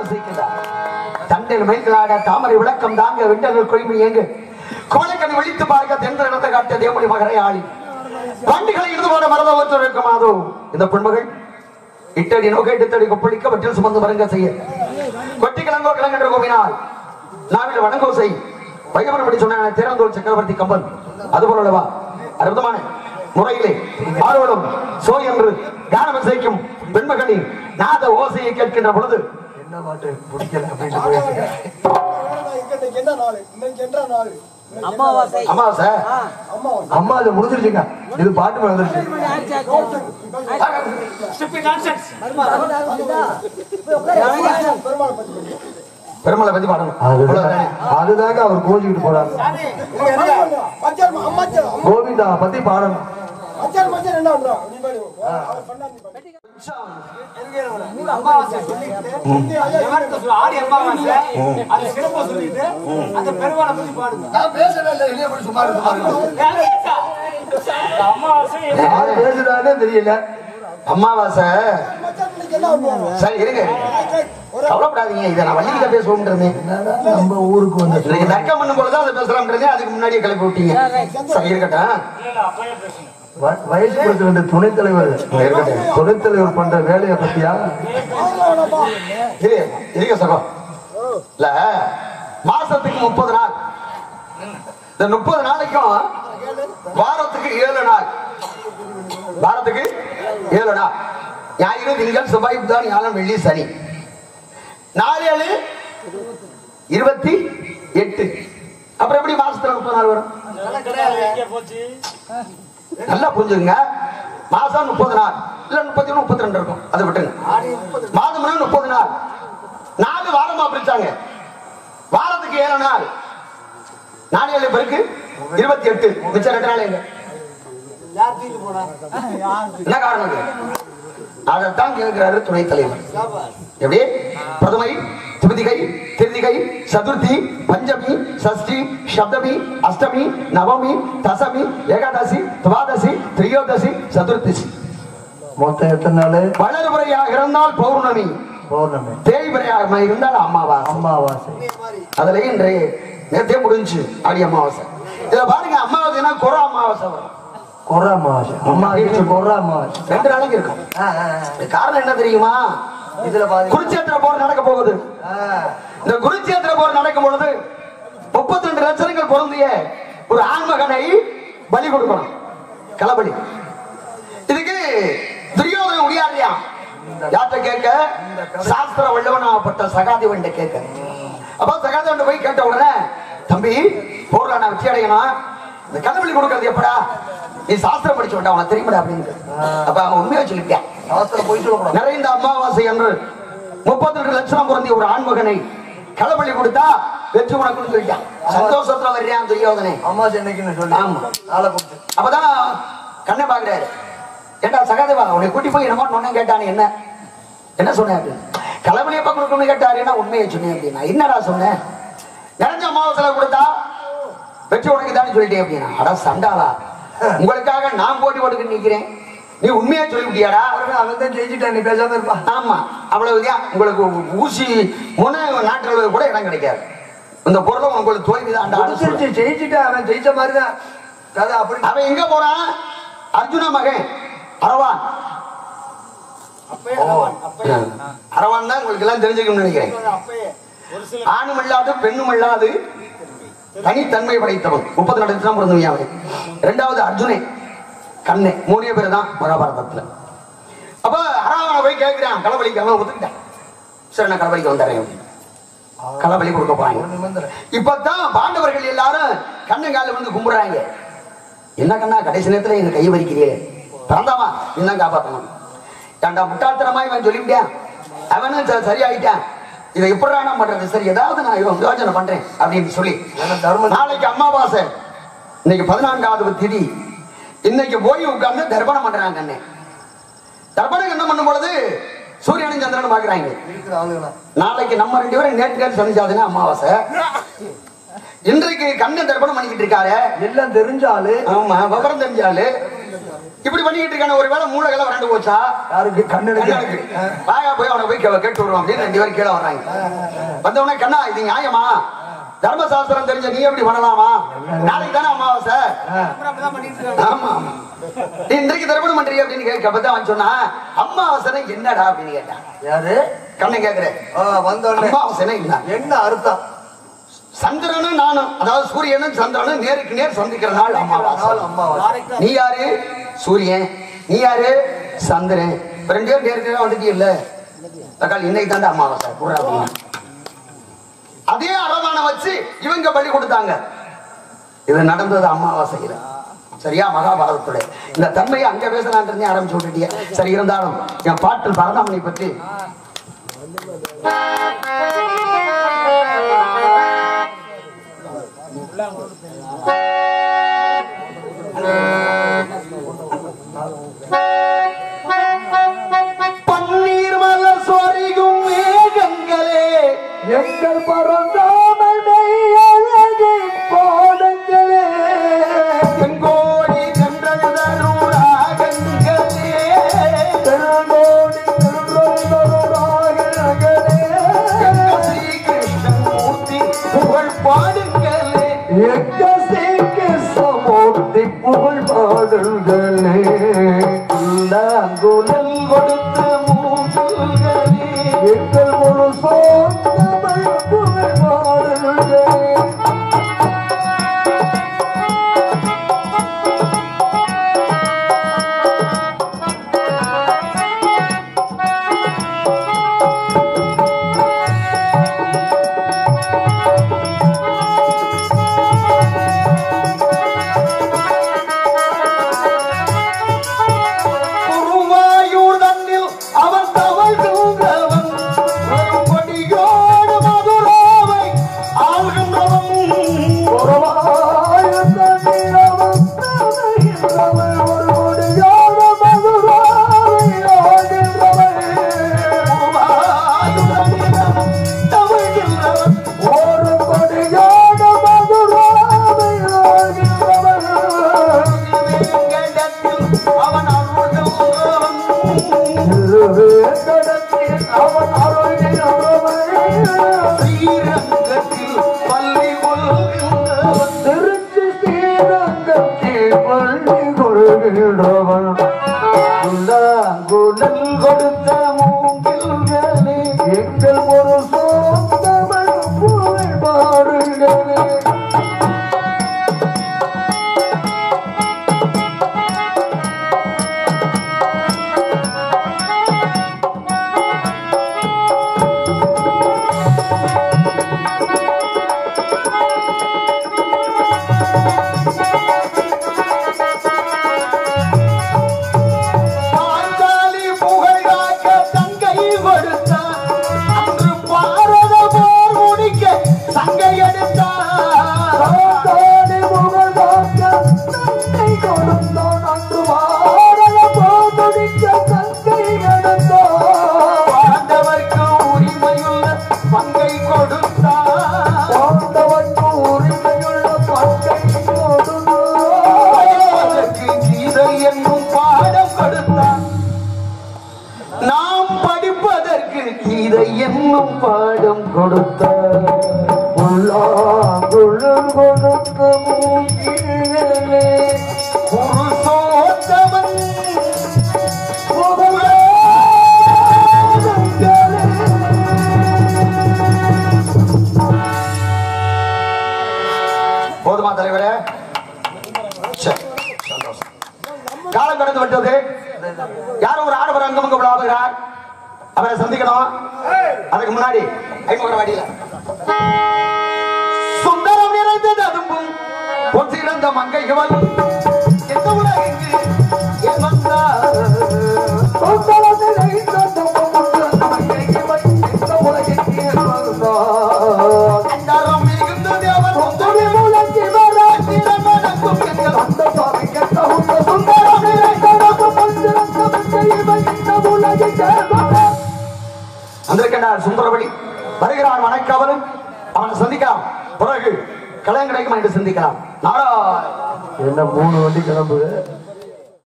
வசிக்கின்றார் தண்டில் மைந்தலாக தாமரை விளக்கம் தாங்க விண்டல் கொய்மை எங்கு கோலைக்கண் விழித்து பார்க்க தென்ற இடத்தை காட்ட தேவடி மகரை ஆளி வண்டிகளை இருந்து போட மரதவற்று இருக்குமாதோ இந்த பெண்மகள் இட்டடி நோக்க இட்டடி கொப்பளிக்க வற்றில் சுமந்து மருங்க செய்ய கொட்டி கிழங்கோ கிழங்கென்று கோவினால் நாவில் வணங்கோ செய் பையவன்படி சொன்ன திறந்தோல் சக்கரவர்த்தி கம்பன் அதுபோல அல்லவா அற்புதமான முறையிலே ஆரோடும் சோ என்று கானம் இசைக்கும் பெண்மகளின் நாத ஓசையை கேட்கின்ற பொழுது என்ன பாட்டு பிடிக்கல அப்படின்னு போயிருக்கேன். இன்னைக்கு என்ன நாள் இன்னைக்கு என்ன நாள் அமாவாசை அமாவாசை அம்மா அம்மா அது முடிஞ்சிருச்சுங்க இது பாட்டு வந்துருச்சு பெருமாளை பத்தி சொல்லு. பெருமலை பத்தி பாடணும் அவ்வளவுதானே. அதுதாங்க அவர் கோச்சிக்கிட்டு போறாரு மச்சான் அம்மாச்சான் கோவிந்தா பத்தி பாடணும் மச்சான் மச்சான் என்ன பண்றான் நீ பாரு அவர் பண்ணா நீ பாரு அமாவாசை சொல்லிட்டு எவருக்கு சொல்ல- ஆடி அமாவாசை அது சிறப்பா சொல்லிட்டு அந்த பெருமாளை பத்தி பாடுங்க நான் பேசவே இல்லை வெளியே போய் சும்மா இருந்து பாருங்க அமாவாசை யார் பேசுறாருன்னே தெரியல அமாவாசை மச்சான் இன்னைக்கு என்ன பண்ணுவாங்க சரி இருங்க கவலைப்படாதீங்க இதை நான் வள்ளிக்கிட்ட பேசுவோம்ன்றதே நம்ம ஊருக்கு வந்து இன்னைக்கு தர்க்கம் பண்ணும் பொழுது அதை பேசலாம்ன்றதே அதுக்கு முன்னாடியே கிளப்பி விட்டீங்க சரி இருக்கட்டும் வ- வயசு கொடுக்க வேண்டிய துணைத் தலைவர் இருக்கட்டும் துணைத் தலைவர் பண்ற வேலையை பத்தியா இரு இருங்க சகோ இல்ல மாசத்துக்கு முப்பது நாள் இந்த முப்பது நாளைக்கும் வாரத்துக்கு ஏழு நாள் வாரத்துக்கு ஏழு நாள் ஞாயிறு திங்கள் செவ்வாய் புதன் வியாழன் வெள்ளி சனி நாலு ஏழு இருபத்தி எட்டு அப்புறம் எப்படி மாசத்துல முப்பது நாள் வரும் நல்லா புரிஞ்சுங்க மாசம் முப்பது நாள் இல்ல முப்பத்தி ஒண்ணு முப்பத்தி ரெண்டு இருக்கும் அதை விட்டுங்க மாதம்னா முப்பது நாள் நாலு வாரமா பிரிச்சாங்க வாரத்துக்கு ஏழு நாள் நாலு ஏழு பேருக்கு இருபத்தி எட்டு மிச்சம் ரெண்டு நாள் எங்க என்ன காரணம் இது? அதைத்தான் கேட்கிறாரு துணைத் தலைவர் எப்படி பிரதமை திருதிகை திருதிகை சதுர்த்தி பஞ்சமி சஷ்டி சப்தமி அஷ்டமி நவமி தசமி ஏகாதசி துவாதசி திரியோதசி சதுர்த்தசி மொத்தம் எத்தனை நாள் வளர்முறையாக இருந்தால் பௌர்ணமி பௌர்ணமி தேய்முறையாக இருந்தால் அமாவாசை அமாவாசை அதுல இன்றைய நேத்தே முடிஞ்சு ஆடி அமாவாசை இதுல பாருங்க அமாவாசைனா குற அமாவாசை வரும் கொர அமாவாசை அமாவாசை கொர அமாவாசை ரெண்டு நாளைக்கு இருக்கும் ஆ, ஆ, ஆ. இது காரணம் என்ன தெரியுமா இதுல பாருங்க குருச்சேத்திர போர் நடக்க போகுது ஆ, இந்த குருச்சேத்திர போர் நடக்கும் பொழுது முப்பத்தி ரெண்டு லட்சங்கள் பொருந்திய ஒரு ஆண்மகனை பலி கொடுக்கணும் களபலி இதுக்கு துரியோதன உடையாரியா யார்கிட்ட கேட்க சாஸ்திர வல்லவனாகப்பட்ட சகாதேவன் கேட்க அப்ப சகாதேவன் போய் கேட்ட உடனே தம்பி போர்ல நான் வெற்றி அடையணும் இந்த களபலி கொடுக்கறது எப்படா நீ சாஸ்திரம் படிச்சு விட்டா உனக்கு தெரியுமாடா அப்படின்னு அப்ப அவன் உண்மையை சொல்லிட்டான் அவசரம் போய் சொல்லக்கூடாது நிறைந்த அமாவாசை என்று முப்பத்தி ரெண்டு லட்சம் பொருந்திய ஒரு ஆண்மகனை களபலி கொடுத்தா வெற்றி உனக்குன்னு சொல்லிட்டான் சந்தோஷத்துல வர்றான் துரியோதனை அமாவாசை என்னைக்குன்னு சொல்லி ஆமா. நாளை கொடுத்து அப்பதான் கண்ணை பாக்குறாரு ஏண்டா சகாதேவா உன்னை கூட்டி போய் என்னமோ ஒன்னும் கேட்டானு என்ன என்ன சொன்னேன் அப்படின்னு களபலி எப்ப கொடுக்கணும்னு கேட்டாரு என்ன உண்மையை சொன்னேன் அப்படின்னா என்னடா சொன்னேன் நிறைஞ்ச அமாவாசையில கொடுத்தா வெற்றி உனக்கு தான் சொல்லிட்டேன் அப்படின்னா அட சண்டாளா உங்களுக்காக நான் போட்டி போட்டுக்கிட்டு நிக்கிறேன் நீ உண்மையா சொல்லிவிட்டியாடா அவன் தான் ஜெயிச்சுட்டான் நீ பேசாம இருப்பா ஆமா அவ்வளவுதான் உங்களுக்கு ஊசி முனை நாட்டுறது கூட இடம் கிடைக்காது இந்த பொருளை உங்களுக்கு தோல்வி தான் முடிச்சிருச்சு ஜெயிச்சுட்டான் அவன் ஜெயிச்ச மாதிரி தான் கதை அப்படி அவன் எங்க போறான் அர்ஜுன மகன் அரவான் அரவான் தான் உங்களுக்கு எல்லாம் தெரிஞ்சுக்கணும்னு நினைக்கிறேன் ஆணும் இல்லாது பெண்ணும் இல்லாது தனித்தன்மை படைத்தவன் முப்பத்தி ரெண்டு லட்சம் பிறந்தவன் அவன் இரண்டாவது அர்ஜுனே கண்ணே மூணே பேர் தான் மகாபாரதத்துல அப்ப அரவானை போய் கேட்கிறான் களபலிக்கு அவன் ஒத்துக்கிட்டான் சரி நான் களபலிக்கு வந்துடுறேன் அப்படின்னு. களபலி கொடுக்க போறாங்க இப்பதான் பாண்டவர்கள் எல்லாரும் கண்ணங்கால வந்து கும்பிடுறாங்க என்ன கண்ணா கடைசி நேரத்துல எங்க கை வரிக்கிறீ பிறந்தவா இன்னும் காப்பாத்தணும் ஏன்டா முட்டாள்தனமா இவன் சொல்லிவிட்டேன் அவனும் ச- சரியாயிட்டான் இதை எப்படா நான் பண்றது சரி ஏதாவது நான் இவன் யோசனை பண்றேன் அப்படின்னு சொல்லி நாளைக்கு அமாவாசை இன்னைக்கு பதினான்காவது திதி இன்னைக்கு போய் உட்கார்ந்து தர்ப்பணம் பண்றாங்க அண்ணே தர்ப்பணம் என்ன பண்ணும் பொழுது சூரியனும் சந்திரனும் பாக்குறாங்க இருக்கிற ஆளுங்களா நாளைக்கு நம்ம ரெண்டு பேரும் நேற்று சனிச்சாதுன்னா அமாவாசை இன்றைக்கு கண்ணன் தர்ப்பணம் பண்ணிக்கிட்டு இருக்காரு எல்லாம் தெரிஞ்ச ஆளு ஆமா விவரம் தெரிஞ்சாலு இப்படி பண்ணிக்கிட்டு இருக்கான ஒரு வேளை மூளைகளை வறண்டு போச்சா யாருக்கு கண்ணனுக்கு கண்ணனுக்கு வாயா போய் அவனை போய் கே- கேட்டு வருவான் அப்படின்னு ரெண்டு பேரும் கீழே வர்றாங்க வந்தவொடனே கண்ணா இது நியாயமா தர்மசாஸ்திரம் தெரிஞ்ச நீ எப்படி பண்ணலாமா நாளைக்கு தானே அமாவாசை அப்புறம் அப்படிதான் பண்ணிட்டு இருக்காங்க ஆமா ஆமா. நீ இன்றைக்கு தர்ப்பணம் பண்றிய அப்படின்னு கேட்க அவன் சொன்னா அம்மாவாசனை என்னடா அப்படின்னு கேட்டான் யாரு கண்ணன் கேக்குறேன் ஆ, வந்தோடனே அம்மாவாசனை என்ன என்ன அர்த்தம் சந்திரனும் நானும் அதாவது சூரியனும் சந்திரனும் நேருக்கு நேர் சந்திக்கிற நாள் அமாவாசை நாள் அம்மாவாசை நாளைக்கு நீ யாரு சூரியன் நீ யாரு சந்திரன் இப்ப ரெண்டு பேரும் நேருக்கு நேரம் வந்துட்டீ இல்ல தக்காளி இன்னைக்கு தாண்டா அமாவாசை கூட அப்படின்னு. அதே அரவான வச்சு இவங்க பலி கொடுத்தாங்க இது நடந்தது அமாவாசையில சரியா மகாபாரதத்துல இந்த தன்மையை அங்க பேசலான் இருந்தே ஆரம்பிச்சு விட்டுட்டிய சரி இருந்தாலும் என் பாட்டில் பரதாமணி பற்றி பன்னீர் மலர் சொரியும் மேகங்களே எங்கள் பரந்தாமல் மெய்யழகை பாடங்களே செங்கோடி சென்றழுதரும் ராகங்களே திருநோடி திருநோடராகனகளே ஸ்ரீ கிருஷ்ணமூர்த்தி புகழ் பாடுங்களே எங்க சீக்கு சமூர்த்தி புகழ் பாடல்களே குலல் கொடுத்த மூங்கல்களே எங்கள் முழு சோந்தமிழ் புகழ் பாடல்களே குருவாயூர் தன்னில் அவன் தவள் தூங்கவன் கொடியோடு மதுராவை ஆள்கின்றவன் குருவாயூர் தன்னில் அவன் தவழ்கின்றவன் வேங்கடத்தில் அவன் அருள்கின்றவன் ஸ்ரீரங்கத்தில் பள்ளி கொள்கின்றவன் குடல் கொடுத்த மூங்கில்களே எங்கள் ஒரு சோந்தமிழ் புகழ் பாடுகளே பாஞ்சாலி புகழாக்க தங்கை கொடுத்தான் அன்று பாரத போர் முடிக்க சங்கை எடுத்தான் சாத்தானே முகதாக்க தந்தை கொடுத்தான் அன்று வாரத போதுடிக்க தந்தை எடுத்தான் பாண்டவர்க்கு உரிமையுள்ள பங்கை கொடுத்தான் பாண்டவர்க்கு உரிமையுள்ள பங்கை கொடுத்தான் அதற்கு கீதை என்னும் பாடம் கொடுத்தான் நாம் படிப்பதற்கு கீதை என்னும் பாடம் கொடுத்தான் உள்ளாங்குழல் கொடுத்த மூங்கிலே புருஷோத்தமன் போதுமா தலைவரே சரி, சந்தோஷம். காலம் கடந்து விட்டது யாரும் ஒரு ஆடவர் அங்கமங்க விழாவுகிறார் அவரை சந்திக்கணும் அதுக்கு முன்னாடி ஐமுகர வாடியில சுந்தரம் நிறைந்தது அதுவும் பொற்றிருந்த மங்கை இவள் எந்த உலகிற்கு ஏன் வந்தார் அண்டாரம் மிகுந்தது அவர் ஒன்றொரு மூலத்தி வர திறமடக்கும் எங்கள் அந்த சுவாமி கெட்ட உள்ள சுந்தரம் வந்திருக்கின்றார் சுந்தரபடி வருகிறான் வணக்கவனும் அவனை சந்திக்கலாம் பிறகு கலையம் கிடைக்கும் என்று சிந்திக்கலாம் நாராயண என்ன மூணு வண்டி கிளம்புது